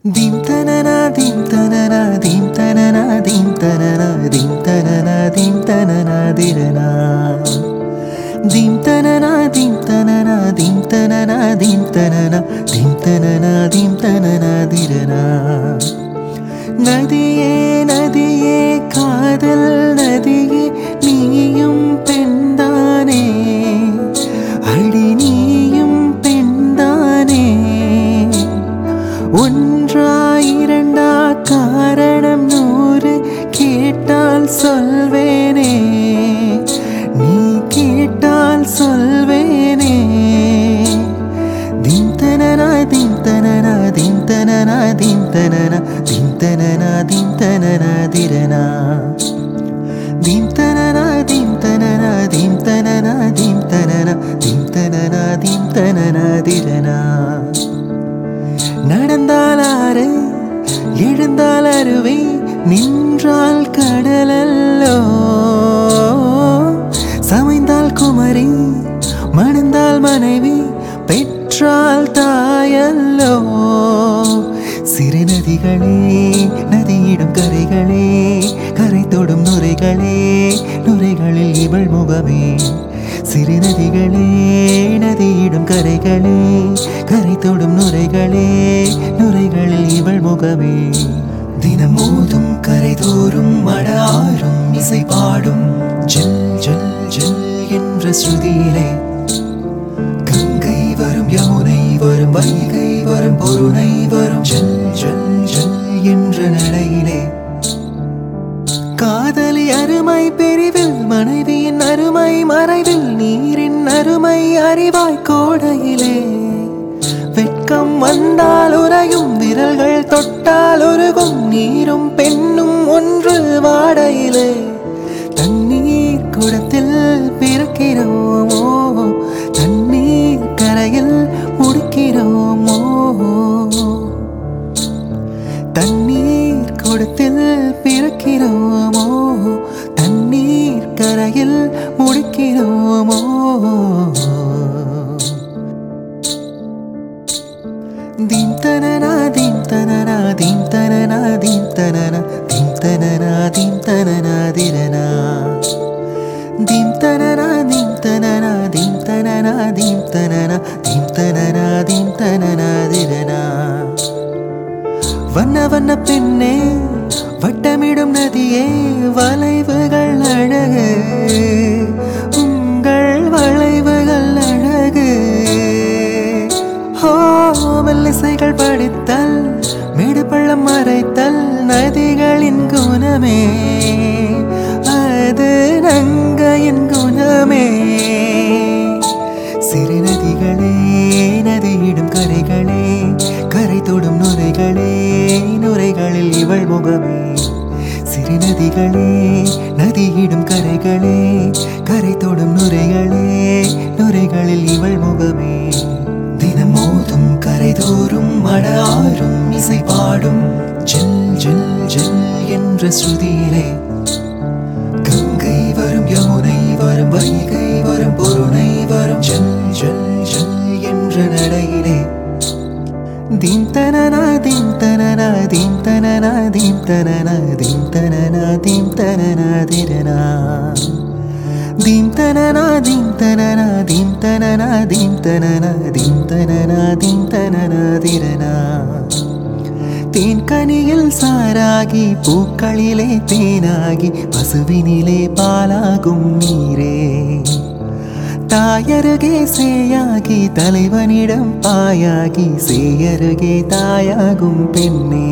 dim tanana dim tanana dim tanana dim tanana dim tanana dim tanana dirana dim tanana dim tanana dim tanana dim tanana dim tanana dim tanana dirana நதியே நதியே காதல் நதியே நீயும் பெண்தானே அடி நீயும் பெண்தானே ஒன்றா இரண்டா காரணம் நூறு கேட்டால் சொல்வேனே நீ கேட்டால் சொல்வேனே dim tanana dim tanana dim tanana dim tanana dim tanana dim tanana dirana dim tanana dim tanana dim tanana dim tanana dim tanana dim tanana dirana நடந்தால் ஆறு எழுந்தால் அருவி நின்றால் கடலல்லோ சமைந்தால் குமரி மணந்தால் மனைவி பெற்றால் தாயல்லோ சிறு நதிகளே நதியிடும் கரைகளே கரை தொடும் நுரைகளே நுரைகளில் இவள் முகமே சிறு நதிகளே நதியிடும் கரைகளே கரை தொடும் நுரைகளே நுரைகளில் இவள் முகமே தினம் மோதும் கரை தோறும் மட ஆறும் இசை பாடும் ஜல் ஜல் ஜல் என்ற ஸ்ருதியிலே கங்கை வரும் யமுனை வரும் வைகை வரும் பொருணை வரும் ஜல் ஜல் ஜல் என்ற நடையிலே காதலி அருமை பெரிவில் மனைவியின் அருமை மறைவில் நீரின் அருமை அறிவாய் கோடையிலே வெட்கம் வந்தால் உறையும் விரல்கள் தொட்டால் உருகும் நீரும் பெண்ணும் ஒன்று வாடையிலே தண்ணீர் குடத்தில் பிறக்கிறோமோ தண்ணீர் கரையில் முடிக்கிறோமோ தண்ணீர் குடத்தில் பிறக்கிறோமோ தண்ணீர் கரையில் முடிக்கிறோமோ dim tanana dim tanana dim tanana dim tanana dim tanana dim tanana dirana dim tanana dim tanana dim tanana dim tanana dim tanana dim tanana dirana வண்ண வண்ண பெண்ணே வட்டமிடும் நதியே வளைவுகள் அழகு உங்கள் வளைவுகள் அழகு ஹோ மெல்லிசைகள் படித்தல் மேடு பள்ளம் மறைத்தல் நதிகளின் குணமே அது நங்கையின் குணமே சிறு நதிகளே நதியிடும் கரைகளே கரை தொடும் நுரைகளே நுரைகளில் இவள் முகமே சிறு நதிகளே நதியிடும் கரைகளே கரை தொடும் நுரைகளே நுரைகளில் இவள் முகமே தினம் மோதும் கரை தோறும் மட ஆறும் இசை பாடும் ஜல் ஜல் ஜல் என்ற ஸ்ருதியிலே கங்கை வரும் யமுனை வரும் வைகை வரும் பொருணை வரும் ஜல் ஜல் ஜல் என்ற நடையிலே dim tanana dim tanana dim tanana dim tanana dim tanana dim tanana dirana dim tanana dim tanana dim tanana dim tanana dim tanana dim tanana dirana தேன்கனியில் சாராகி பூக்களிலே தேனாகி பசுவினிலே பாலாகும் நீரே தாயருகே சேயாகி தலைவனிடம் பாயாகி சேயருகே தாயாகும் பெண்ணே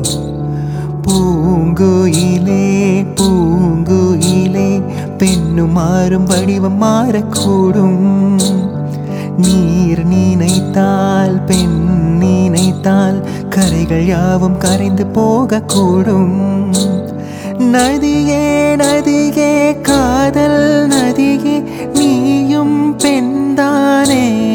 பூங்குயிலே பூங்குயிலே பெண்ணும் மாறும் வடிவம் மாறக்கூடும் நீர் நினைத்தால் பெண் நினைத்தால் கரைகள் யாவும் கரைந்து போகக்கூடும் நதியே நதியே காதல் நதியே நீயும் பெண்தானே